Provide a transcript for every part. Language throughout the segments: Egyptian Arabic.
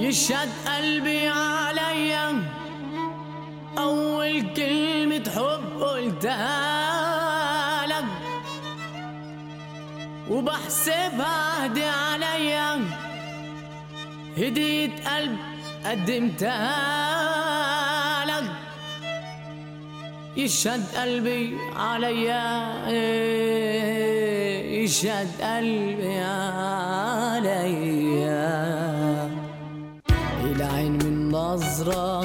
يشهد قلبي عليا أول كلمة حب قلتها لك وبحسبها هدي عليا هدية قلب قدمتها لك يشهد قلبي عليا يشهد قلبي عليا العين من نظرة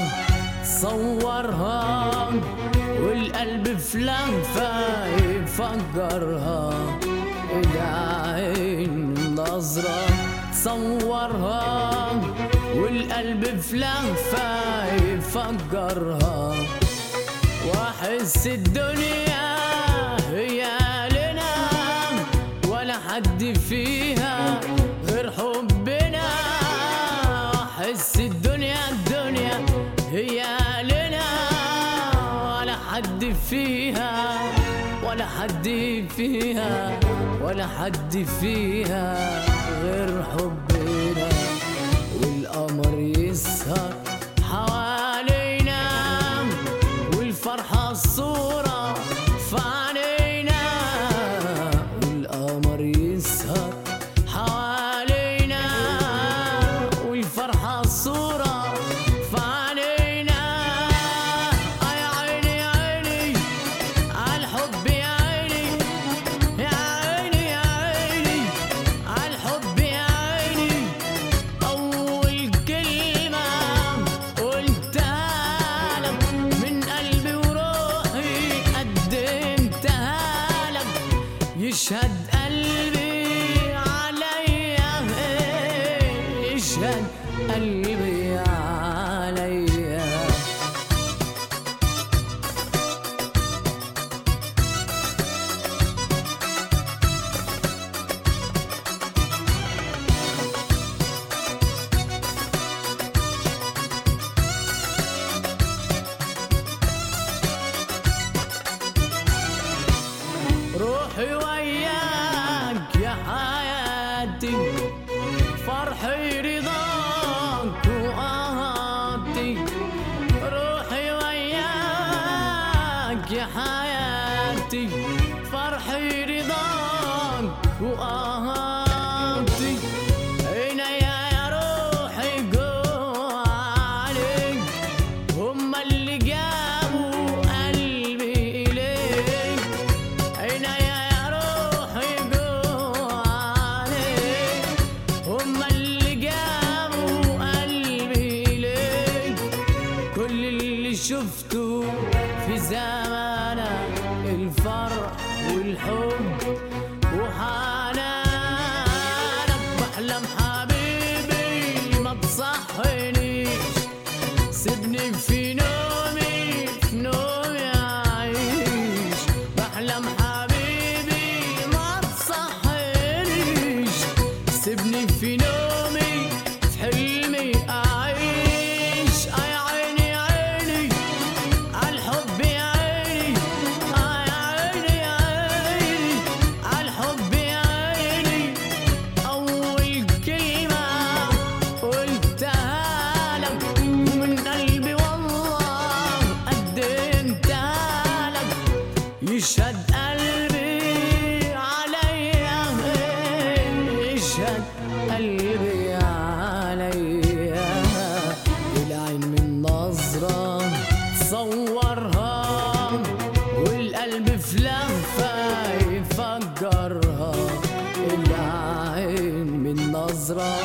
صورها والقلب في لهفة يفجرها العين من نظرة تصورها والقلب في لهفة يفجرها واحس الدنيا هي لنا ولا حد فيها غير حبنا واحس الدنيا الدنيا هي لنا ولا حد فيها ولا حد فيها ولا حد فيها غير حبنا والقمر يسهر حوالينا والفرحة الصورة في عينينا والقمر يسهر حوالينا والفرحة الصورة في عينينا آه يا عيني يا عيني عالحب يا عيني يا عيني يا عيني عالحب يا عيني أول كلمة قلتها لك من قلبي وروحي قدمتها لك يشهد قلبي عليا يشهد قلبي عليا روحي وياك يا حياتي فرحي رضاك وقهاتي روحي وياك يا حياتي فرحي رضاك وقهاتي هنا يا روحي جوا عليك هما اللي جابوا قلبي إليك عينيا يا روحي جوا عليك هما اللي جابوا قلبي إليك كل اللي شفته في زمانك الفرح والحب وحنانك بحلم حبيبي ما تصحنيش سيبني في نومي في نومي أعيش بحلم حبيبي ما تصحنيش سيبني في نومي في حلمي أعيش آه يا عيني يا عيني عالحب يا عيني آه يا عيني يا عيني عالحب يا عيني أول كلمة قلتها لك من قلبي والله قدمتها لك يشهد قلبي عليا يشهد قلبي عليا العين من نظرة تصورها والقلب في لهفة يفجرها العين من نظرة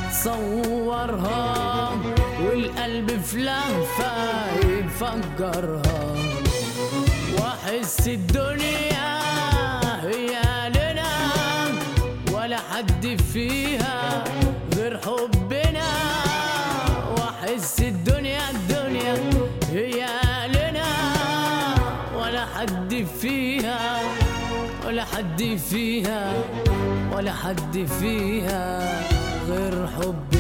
تصورها والقلب في لهفة يفجرها واحس الدنيا هي لنا ولا حد فيها غير حبنا واحس الدنيا الدنيا هي لنا ولا حد فيها ولا حد فيها ولا حد فيها غير حبنا